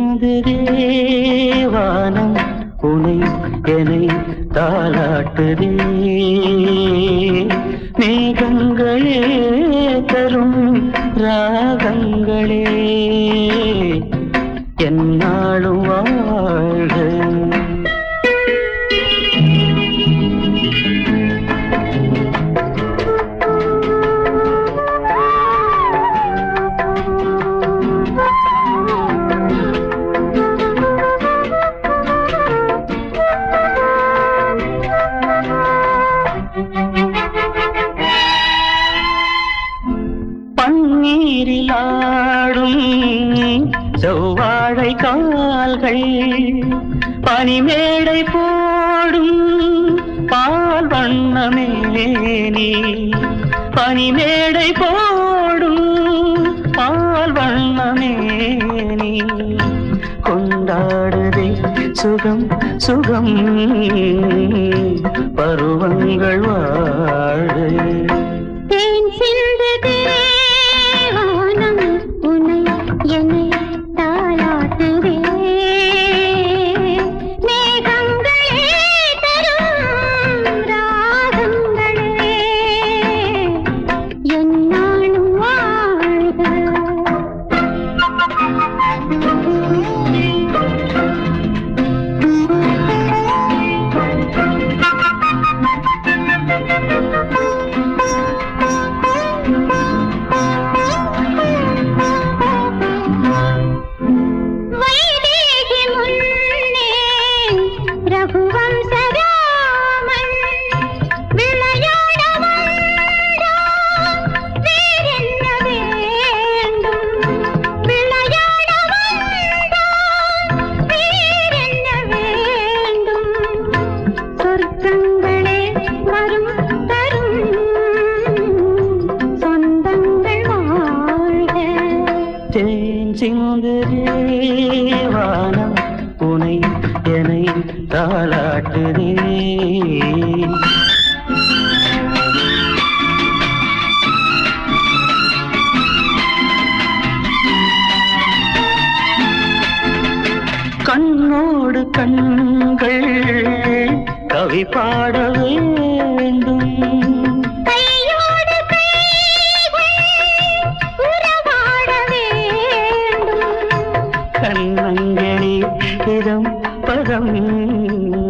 சிந்துதே வானம் உனை என்னை தாளாட்டுதே மேகங்களே தரும் ராகங்களே என்னாலும் வாழ்க பன்னீரில் ஆடும் செவ்வாழை கால்கள் பனிமேடை போடும் பால் வண்ணமே நீ பனிமேடை போடும் பால் வண்ணமே நீ கொண்டாடுதே சுகம் சுகம் பருவங்கள் வாழ தேன் சிந்துதே வானம் உனை என்னை தாளாட்டுதே மேகங்களே தரும் ராகங்களே என்னாலும் வாழ்க வைதேகி முன்னே ரகுவம்சராமன் விளையாட வந்தான் வேறென்ன வேண்டும் விளையாட வந்தான் வேறென்ன வேண்டும் சொர்க்கங்களே வரும் தரும் சொந்தங்கள் வாழ்க தேன் சிந்துதே வானம் உனை என்னை தாளாட்டுதே கண்ணோடு கண்கள் கவி பாட வேண்டும் கையோடு கைகள் உறவாட வேண்டும் கண்ணங்களே இதம் பதம்